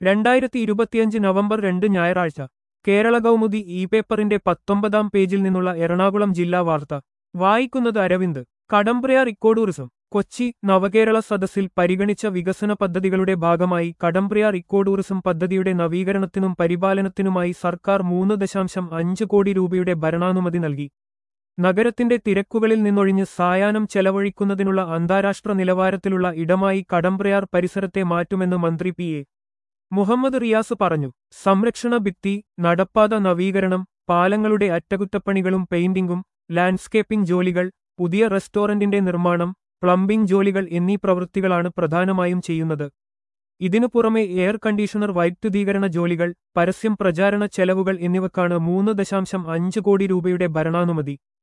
രണ്ടായിരത്തി ഇരുപത്തിയഞ്ച് നവംബർ രണ്ട് ഞായറാഴ്ച കേരള കൗമുദി ഇ പേപ്പറിന്റെ പത്തൊമ്പതാം പേജിൽ നിന്നുള്ള എറണാകുളം ജില്ലാ വാർത്ത വായിക്കുന്നത് അരവിന്ദ് കടമ്പ്രയാർ ഇക്കോ ടൂറിസം കൊച്ചി നവകേരള സദസ്സിൽ പരിഗണിച്ച വികസന പദ്ധതികളുടെ ഭാഗമായി കടമ്പ്രയാർ ഇക്കോ ടൂറിസം പദ്ധതിയുടെ നവീകരണത്തിനും പരിപാലനത്തിനുമായി സർക്കാർ മൂന്ന് ദശാംശം അഞ്ച് കോടി രൂപയുടെ ഭരണാനുമതി നൽകി നഗരത്തിന്റെ തിരക്കുകളിൽ നിന്നൊഴിഞ്ഞ് സായാഹ്നം ചെലവഴിക്കുന്നതിനുള്ള അന്താരാഷ്ട്ര നിലവാരത്തിലുള്ള ഇടമായി കടമ്പ്രയാർ പരിസരത്തെ മാറ്റുമെന്ന് മന്ത്രി പി എ മുഹമ്മദ് റിയാസ് പറഞ്ഞു സംരക്ഷണ ഭിത്തി നടപ്പാത നവീകരണം പാലങ്ങളുടെ അറ്റകുറ്റപ്പണികളും പെയിന്റിംഗും ലാൻഡ്സ്കേപ്പിംഗ് ജോലികൾ പുതിയ റെസ്റ്റോറന്റിന്റെ നിർമ്മാണം പ്ലംബിംഗ് ജോലികൾ എന്നീ പ്രവൃത്തികളാണ് പ്രധാനമായും ചെയ്യുന്നത് ഇതിനു പുറമെ എയർ കണ്ടീഷണർ വൈദ്യുതീകരണ ജോലികൾ പരസ്യം പ്രചാരണ ചെലവുകൾ എന്നിവക്കാണ് മൂന്ന് ദശാംശം അഞ്ച് കോടി രൂപയുടെ ഭരണാനുമതി